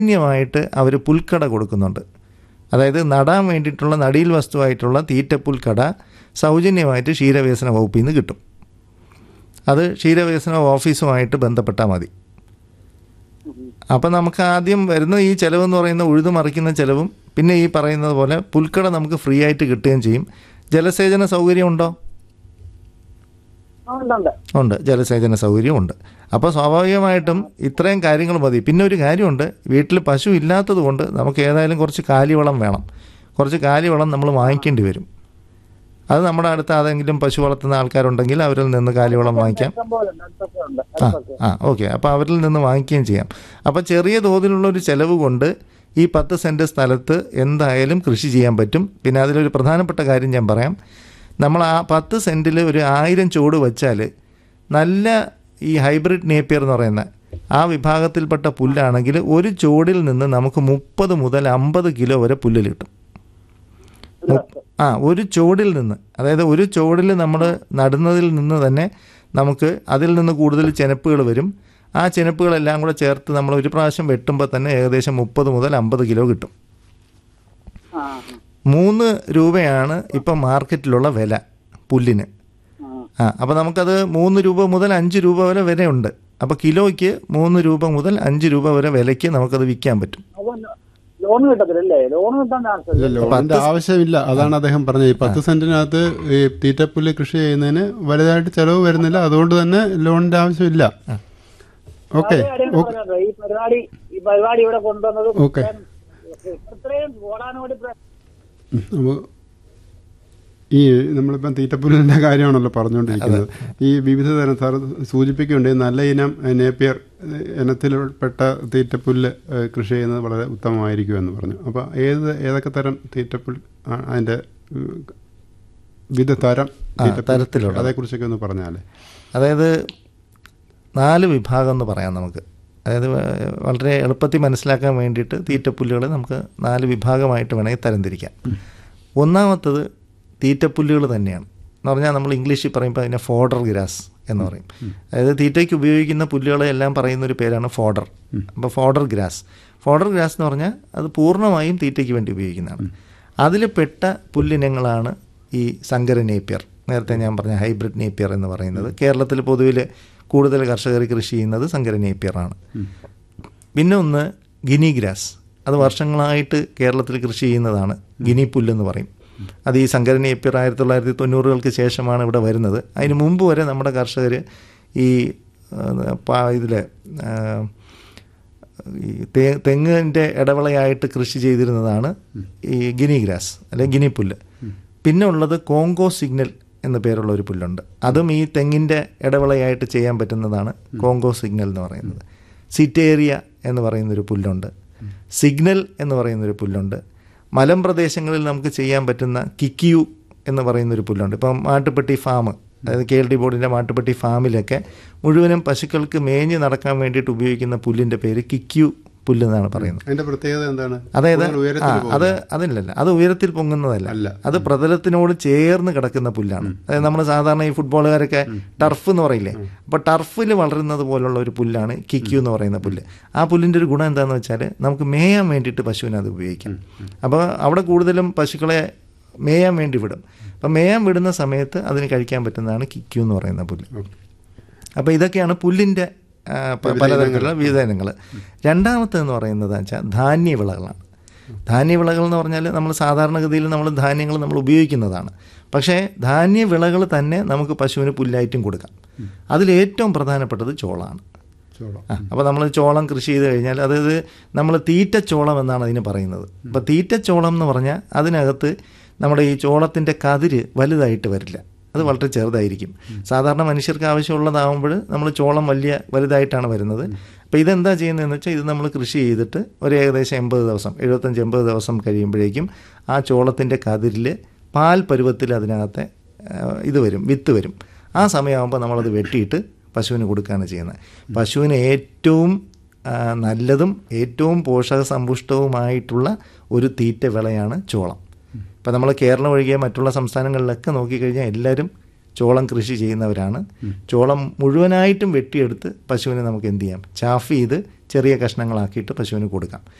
സൗജന്യമായിട്ട് അവർ പുൽക്കട കൊടുക്കുന്നുണ്ട് അതായത് നടാൻ വേണ്ടിയിട്ടുള്ള നടീൽ വസ്തുവായിട്ടുള്ള തീറ്റപ്പുൽക്കട സൗജന്യമായിട്ട് ക്ഷീരവികസന വകുപ്പിൽ നിന്ന് കിട്ടും അത് ക്ഷീരവികസന ഓഫീസുമായിട്ട് ബന്ധപ്പെട്ടാൽ മതി അപ്പം നമുക്ക് ആദ്യം വരുന്ന ഈ ചിലവെന്ന് പറയുന്ന ഉഴുതു മറിക്കുന്ന ചിലവും പിന്നെ ഈ പറയുന്നത് പോലെ പുൽക്കട നമുക്ക് ഫ്രീ ആയിട്ട് കിട്ടുകയും ചെയ്യും ജലസേചന സൗകര്യം ഉണ്ടോ ആ, ഉണ്ട് ഉണ്ട് ഉണ്ട് ജലസേചന സൗകര്യം ഉണ്ട് അപ്പോൾ സ്വാഭാവികമായിട്ടും ഇത്രയും കാര്യങ്ങൾ മതി പിന്നെ ഒരു കാര്യമുണ്ട് വീട്ടിൽ പശു ഇല്ലാത്തത് കൊണ്ട് നമുക്ക് ഏതായാലും കുറച്ച് കാലിവളം വേണം കുറച്ച് കാലിവളം നമ്മൾ വാങ്ങിക്കേണ്ടി വരും അത് നമ്മുടെ അടുത്ത് ആരെങ്കിലും പശു വളർത്തുന്ന ആൾക്കാരുണ്ടെങ്കിൽ അവരിൽ നിന്ന് കാലിവളം വാങ്ങിക്കാം ഇഷ്ടം പോലെ ഉണ്ട് അടുത്തൊക്കെ ഉണ്ട് ആ അടുത്തൊക്കെ ആ ഓക്കെ അപ്പോൾ അവരിൽ നിന്ന് വാങ്ങിക്കുകയും ചെയ്യാം അപ്പോൾ ചെറിയ തോതിലുള്ള ഒരു ചെലവ് കൊണ്ട് ഈ പത്ത് സെൻറ്റ് സ്ഥലത്ത് എന്തായാലും കൃഷി ചെയ്യാൻ പറ്റും പിന്നെ അതിലൊരു പ്രധാനപ്പെട്ട കാര്യം ഞാൻ പറയാം നമ്മൾ ആ പത്ത് സെൻറ്റിൽ ഒരു ആയിരം ചുവട് വെച്ചാൽ നല്ല ഈ ഹൈബ്രിഡ് നേപ്പിയർ എന്ന് പറയുന്ന ആ വിഭാഗത്തിൽപ്പെട്ട പുല്ലാണെങ്കിൽ ഒരു ചുവടിൽ നിന്ന് നമുക്ക് മുപ്പത് മുതൽ അമ്പത് കിലോ വരെ പുല്ല് കിട്ടും മു- ആ ഒരു ചുവടിൽ നിന്ന് അതായത് ഒരു ചുവടിൽ നമ്മൾ നടുന്നതിൽ നിന്ന് തന്നെ നമുക്ക് അതിൽ നിന്ന് കൂടുതൽ ചെനപ്പുകൾ വരും ആ ചെനപ്പുകളെല്ലാം കൂടെ ചേർത്ത് നമ്മൾ ഒരു പ്രാവശ്യം വെട്ടുമ്പോൾ തന്നെ ഏകദേശം മുപ്പത് മുതൽ അമ്പത് കിലോ കിട്ടും ആ മൂന്ന് രൂപയാണ് ഇപ്പം മാർക്കറ്റിലുള്ള വില പുല്ലിന് ആ ആ അപ്പോൾ നമുക്കത് മൂന്ന് രൂപ മുതൽ അഞ്ച് രൂപ വരെ വിലയുണ്ട് അപ്പോൾ കിലോയ്ക്ക് മൂന്ന് രൂപ മുതൽ അഞ്ച് രൂപ വരെ വിലയ്ക്ക് നമുക്കത് വിൽക്കാൻ പറ്റും അപ്പൊ ലോൺ കിട്ടത്തില്ലല്ലേ ലോൺ കിട്ടാൻ ചാൻസ് ഇല്ല ഇല്ല ലോണിന്റെ ആവശ്യമില്ല അതാണ് അദ്ദേഹം പറഞ്ഞത് ഈ പത്ത് സെന്റിനകത്ത് ഈ തീറ്റപ്പുല്ല് കൃഷി ചെയ്യുന്നതിന് വലുതായിട്ട് ചെലവ് വരുന്നില്ല അതുകൊണ്ട് തന്നെ ലോണിന്റെ ആവശ്യമില്ല ഓക്കെ അതേ കാര്യം ഞാൻ പറഞ്ഞത്. ഈ പരിപാടി ഈ പരിപാടി ഇവിടെ കൊണ്ടുവന്നത് ഓക്കെ. ഇത്രയും ഓടാനോടി പ്ര- നമുക്ക് ഈ നമ്മളിപ്പം തീറ്റപ്പുല്ലിന്റെ കാര്യമാണല്ലോ പറഞ്ഞുകൊണ്ടിരിക്കുന്നത് ഈ വിവിധ തരം സാർ സൂചിപ്പിക്കുന്നുണ്ട് നല്ല ഇനം നേപ്പിയർ ഇനത്തിൽപ്പെട്ട തീറ്റപ്പുല്ല് ഏഹ്, കൃഷി ചെയ്യുന്നത് വളരെ ഉത്തമമായിരിക്കും എന്ന് പറഞ്ഞു അപ്പോൾ ഏത് ഏതൊക്കെ തരം തീറ്റപ്പുൽ ആ- അതിന്റെ ഉം, വിവിധ തരം ആ, തീറ്റപ്പുൽ തരത്തിലുള്ള. അതേക്കുറിച്ചൊക്കെ ഒന്ന് പറഞ്ഞാലേ അതായത് നാല് വിഭാഗം എന്ന് പറയാം നമുക്ക് അതായത് വ- വളരെ എളുപ്പത്തിൽ മനസ്സിലാക്കാൻ വേണ്ടിയിട്ട് തീറ്റപ്പുല്ലുകളെ നമുക്ക് നാല് വിഭാഗമായിട്ട് വേണമെങ്കിൽ തരംതിരിക്കാം ഒന്നാമത്തത് തീറ്റപ്പുല്ലുകൾ തന്നെയാണ് എന്ന് പറഞ്ഞാൽ നമ്മൾ ഇംഗ്ലീഷിൽ പറയുമ്പോൾ അതിനെ ഫോഡർ ഗ്രാസ് എന്ന് പറയും അതായത് തീറ്റയ്ക്ക് ഉപയോഗിക്കുന്ന പുല്ലുകളെ എല്ലാം പറയുന്ന ഒരു പേരാണ് ഫോഡർ അപ്പോൾ ഫോഡർ ഗ്രാസ് ഫോഡർ ഗ്രാസ് എന്ന് പറഞ്ഞാൽ അത് പൂർണ്ണമായും തീറ്റയ്ക്ക് വേണ്ടി ഉപയോഗിക്കുന്നതാണ് അതിൽ പെട്ട പുല്ലിനങ്ങളാണ് ഈ സങ്കര നേപ്പിയർ നേരത്തെ ഞാൻ പറഞ്ഞ ഹൈബ്രിഡ് നേപ്പിയർ എന്ന് പറയുന്നത് കേരളത്തിൽ പൊതുവിൽ കൂടുതൽ കർഷകർ കൃഷി ചെയ്യുന്നത് സങ്കര നേപ്പിയറാണ് പിന്നെ ഒന്ന് ഗിനി ഗ്രാസ് അത് വർഷങ്ങളായിട്ട് കേരളത്തിൽ കൃഷി ചെയ്യുന്നതാണ് ഗിനി പുല്ലെന്ന് പറയും അത് ഈ സങ്കര നേപ്പിയർ ആയിരത്തി തൊള്ളായിരത്തി തൊണ്ണൂറുകൾക്ക് ശേഷമാണ് ഇവിടെ വരുന്നത് അതിന് മുമ്പ് വരെ നമ്മുടെ കർഷകർ ഈ ഇതിൽ ഈ തേ തെങ്ങിൻ്റെ ഇടവിളയായിട്ട് കൃഷി ചെയ്തിരുന്നതാണ് ഈ ഗിനി ഗ്രാസ് അല്ലെങ്കിൽ ഗിനി പുല്ല് പിന്നെ ഉള്ളത് കോങ്കോ സിഗ്നൽ എന്ന പേരുള്ള ഒരു പുല്ലുണ്ട് അതും ഈ തെങ്ങിൻ്റെ ഇടവിളയായിട്ട് ചെയ്യാൻ പറ്റുന്നതാണ് കോങ്കോ സിഗ്നൽ എന്ന് പറയുന്നത് സിറ്റേറിയ എന്ന് പറയുന്നൊരു പുല്ലുണ്ട് സിഗ്നൽ എന്ന് പറയുന്നൊരു പുല്ലുണ്ട് മലമ്പ്രദേശങ്ങളിൽ നമുക്ക് ചെയ്യാൻ പറ്റുന്ന കിക്കിയു എന്ന് പറയുന്നൊരു പുല്ലുണ്ട് ഇപ്പം മാട്ടുപ്പെട്ടി ഫാം അതായത് കെ എൽ ഡി ബോർഡിൻ്റെ മാട്ടുപ്പെട്ടി ഫാമിലൊക്കെ മുഴുവനും പശുക്കൾക്ക് മേഞ്ഞ് നടക്കാൻ വേണ്ടിയിട്ട് ഉപയോഗിക്കുന്ന പുല്ലിൻ്റെ പേര് കിക്കിയു പുല്ല് എന്നാണ് പറയുന്നത് അതിന്റെ പ്രത്യേകത എന്താണ് അതായത് കൂടുതൽ ആ ഉയരത്തിൽ അത് അതിലല്ല അത് ഉയരത്തിൽ പൊങ്ങുന്നതല്ല അല്ല. അത് പ്രതലത്തിനോട് ചേർന്ന് കിടക്കുന്ന പുല്ലാണ് അതായത് നമ്മൾ സാധാരണ ഈ ഫുട്ബോളുകാരൊക്കെ ടർഫ് എന്ന് പറയില്ലേ അപ്പോൾ ടർഫിൽ വളരുന്നത് പോലുള്ള ഒരു പുല്ലാണ് കിക്യു എന്ന് പറയുന്ന പുല്ല് ആ പുല്ലിൻ്റെ ഒരു ഗുണം എന്താണെന്ന് വെച്ചാൽ നമുക്ക് മേയാൻ വേണ്ടിയിട്ട് പശുവിനെ അത് ഉപയോഗിക്കാം അപ്പോൾ അവിടെ കൂടുതലും പശുക്കളെ മേയാൻ വേണ്ടി വിടും അപ്പം മേയാൻ വിടുന്ന സമയത്ത് അതിന് കഴിക്കാൻ പറ്റുന്നതാണ് കിക്യു എന്ന് പറയുന്ന പുല്ല് അപ്പോൾ ഇതൊക്കെയാണ് പുല്ലിൻ്റെ ആ, പ- പലതരത്തിലുള്ള വിവിധ ഇനങ്ങൾ രണ്ടാമത്തേന്ന് പറയുന്നത് വെച്ചാൽ ധാന്യവിളകളാണ് ധാന്യവിളകൾ എന്ന് പറഞ്ഞാൽ നമ്മൾ സാധാരണഗതിയിൽ നമ്മൾ ധാന്യങ്ങൾ നമ്മൾ ഉപയോഗിക്കുന്നതാണ് പക്ഷേ ധാന്യവിളകൾ തന്നെ നമുക്ക് പശുവിന് പുല്ലായിട്ടും കൊടുക്കാം അതിലേറ്റവും പ്രധാനപ്പെട്ടത് ചോളമാണ് ചോളം ആ അപ്പോൾ നമ്മൾ ചോളം കൃഷി ചെയ്ത് കഴിഞ്ഞാൽ അതായത് നമ്മൾ തീറ്റച്ചോളം എന്നാണ് അതിന് പറയുന്നത് അപ്പോൾ തീറ്റച്ചോളം എന്ന് പറഞ്ഞാൽ അതിനകത്ത് നമ്മുടെ ഈ ചോളത്തിൻ്റെ കതിര് വലുതായിട്ട് വരില്ല അത് വളരെ ചെറുതായിരിക്കും സാധാരണ മനുഷ്യർക്ക് ആവശ്യമുള്ളതാകുമ്പോൾ നമ്മൾ ചോളം വലിയ വലുതായിട്ടാണ് വരുന്നത് അപ്പോൾ ഇതെന്താ ചെയ്യുന്നതെന്ന് വെച്ചാൽ ഇത് നമ്മൾ കൃഷി ചെയ്തിട്ട് ഒരു ഏകദേശം എൺപത് ദിവസം എഴുപത്തഞ്ച് എൺപത് ദിവസം കഴിയുമ്പോഴേക്കും ആ ചോളത്തിൻ്റെ കതിരിൽ പാൽ പരുവത്തിൽ അതിനകത്തെ ആ, ഇത് വരും വിത്ത് വരും ആ സമയമാകുമ്പോൾ നമ്മളത് വെട്ടിയിട്ട് പശുവിന് കൊടുക്കുകയാണ് ചെയ്യുന്നത് പശുവിന് ഏറ്റവും ആ, നല്ലതും ഏറ്റവും പോഷക സമ്പുഷ്ടവുമായിട്ടുള്ള ഒരു തീറ്റ വിളയാണ് ചോളം ഇപ്പം നമ്മൾ കേരളം ഒഴികെ മറ്റുള്ള സംസ്ഥാനങ്ങളിലൊക്കെ നോക്കിക്കഴിഞ്ഞാൽ എല്ലാവരും ചോളം കൃഷി ചെയ്യുന്നവരാണ് ചോളം മുഴുവനായിട്ടും വെട്ടിയെടുത്ത് പശുവിനെ നമുക്ക് എന്ത് ചെയ്യാം ചാഫ് ചെയ്ത് ചെറിയ കഷ്ണങ്ങളാക്കിയിട്ട് പശുവിന് കൊടുക്കാം